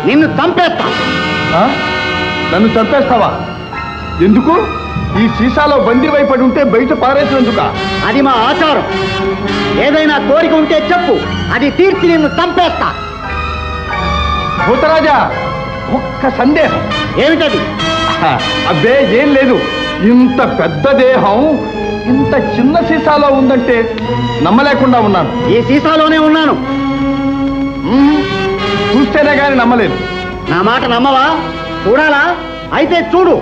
నిన్ను చంపేస్తా ఆ? నన్ను చంపేస్తావా ఎందుకు ఈ సీసాలో బందీవై పడి ఉంటే బయట పారేసినందుక అది మా ఆచారం ఏదైనా కోరిక ఉంటే చెప్పు అది తీర్చి నిన్ను చంపేస్తా భూతరాజా ఒక్క సందేహం ఏమిటది ఆహా, అబ్బే ఏం లేదు ఇంత పెద్ద దేహం ఇంత చిన్న సీసాలో ఉందంటే నమ్మలేకుండా ఉన్నాను ఈ సీసాలోనే ఉన్నాను మ్మ్. చూస్తేనే గాని నమ్మలేదు నా మాట నమ్మవా చూడాలా అయితే చూడు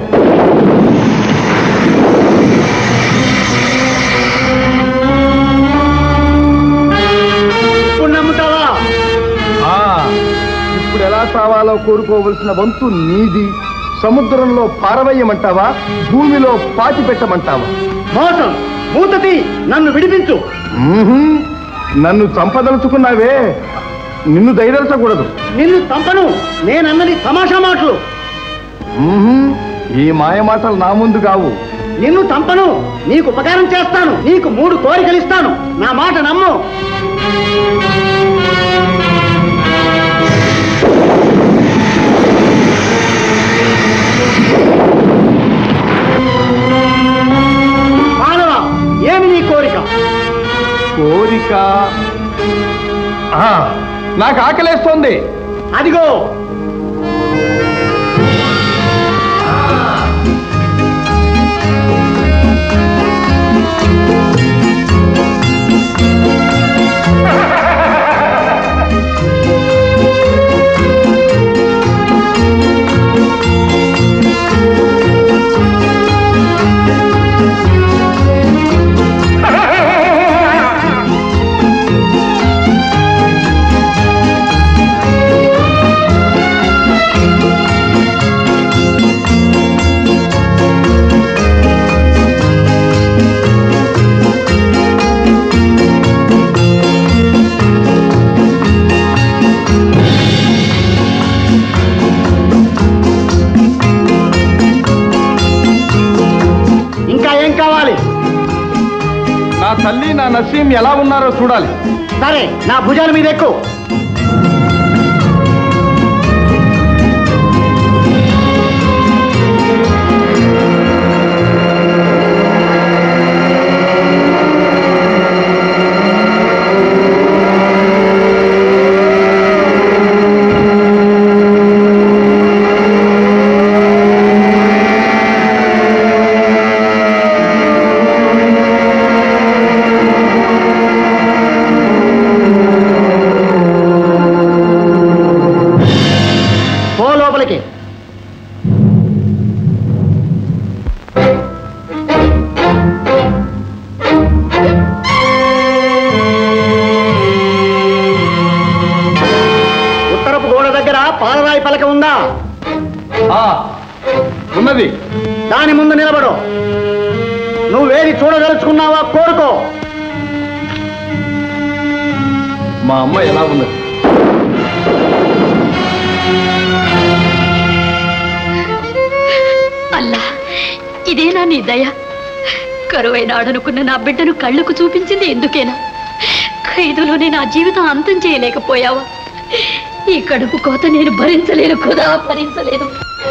ఇప్పుడు నమ్ముతావా ఆ, ఇప్పుడు ఎలా చావాలో కోరుకోవలసిన వంతు నీది సముద్రంలో పారవయ్యమంటావా భూమిలో పాతి పెట్టమంటావా మోసం మూతతి నన్ను విడిపించు మ్మ్హ్మ్. నన్ను చంపదలుచుకున్నావే నిన్ను దయదలచకూడదు నిన్ను చంపను నేనన్నది తమాషా మాటలు మ్మ్హ్మ్. ఈ మాయ మాటలు నా ముందు కావు నిన్ను చంపను నీకు ఉపకారం చేస్తాను నీకు మూడు కోరికలు ఇస్తాను నా మాట నమ్ము మానవ ఏమి నీ కోరిక కోరిక ఆ, నాకు ఆకలేస్తోంది అదిగో ఇంకా ఏం కావాలి నా తల్లి నా నసీం ఎలా ఉన్నారో చూడాలి సరే నా భుజాల మీద ఎక్కువ పో లోపలికి ఉత్తరపు గోడ దగ్గర పాలరాయి పలక ఉందా ఆ, ఉన్నది దాని ముందు నిలబడు నువ్వేది చూడదలుచుకున్నావా కోరుకో మా అమ్మ ఎలా ఉన్నది అల్లా ఇదేనా నీ దయ కరువైనాడనుకున్న నా బిడ్డను కళ్ళకు చూపించింది ఎందుకేనా ఖైదులోనే నా జీవితం అంతం చేయలేకపోయావా ఈ కడుపు కోత నేను భరించలేను కుదా భరించలేను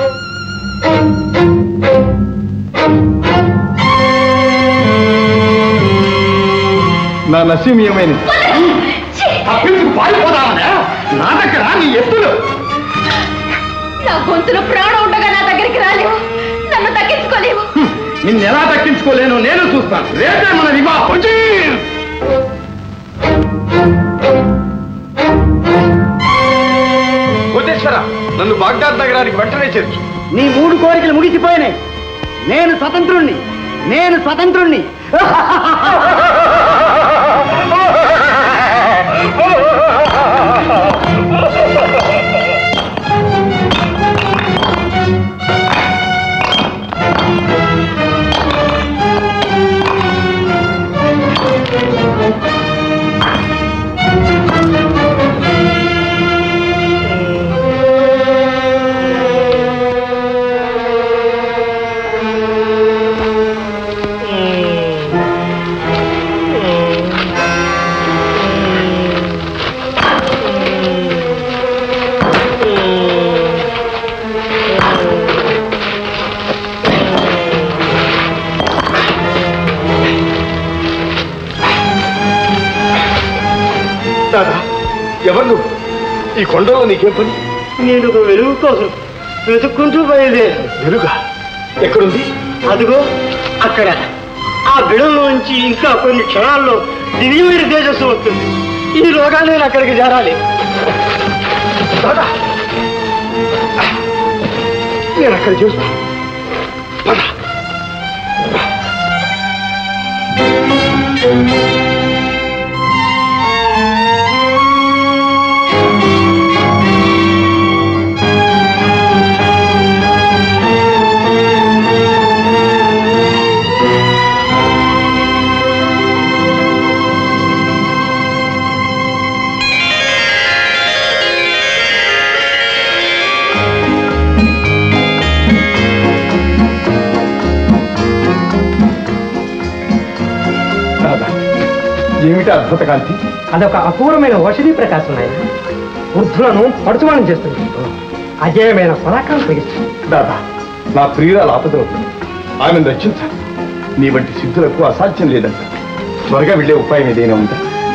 నా నసీం ఏమైంది తప్పించుకు పారిపోదామనే నా దగ్గర నీ ఎత్తులు నా గొంతులో ప్రాణం ఉండగా నా దగ్గరికి రాలేవు నన్ను తగ్గించుకోలేవు నిన్ను ఎలా దక్కించుకోలేను నేను చూస్తాను రేపే మన వివాహం కోటేశ్వర నన్ను బాగ్దాద్ నగరానికి వెంటనే చేర్చు నీ మూడు కోరికలు ముగిసిపోయినాయి నేను స్వతంత్రుణ్ణి నేను స్వతంత్రుణ్ణి Mm. దాదా ఎవరు నువ్వు ఈ కొండలో నీకేం పని నేను ఒక వెలుగు కోసం వెతుక్కుంటూ బయలుదేరాను వెలుగా ఎక్కడుంది అదిగో అక్కడ ఆ బిడంలోంచి ఇంకా కొన్ని క్షణాల్లో దివ్యమైన తేజస్సు వస్తుంది ఈలోగా నేను అక్కడికి చేరాలి దాదా నేను అక్కడ చూస్తా పద. దాదా ఏమిటి అద్భుత కాంతి అదొక అపూర్వమైన ఔషధి ప్రకాశం ఆయన వృద్ధులను పడుచుమానం చేస్తుంది అజేయమైన పరాక్రమం కలిగిస్తుంది దాదా నా ప్రియురాలు ఆపదలో ఉంది. ఆమెను రక్షించాలి నీ వంటి సిద్ధులకు అసాధ్యం లేదంట త్వరగా వెళ్ళే ఉపాయం ఏదైనా ఉందా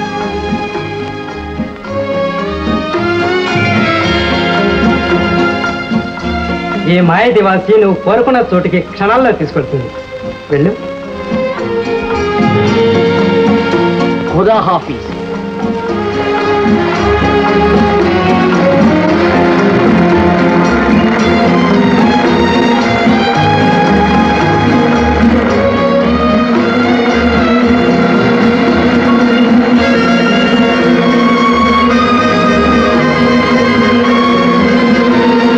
ఈ మాయ దివాసి నువ్వు కోరుకున్న చోటికి క్షణాల్లో తీసుకెళ్తుంది వెళ్ళు ఖుదా హాఫీజ్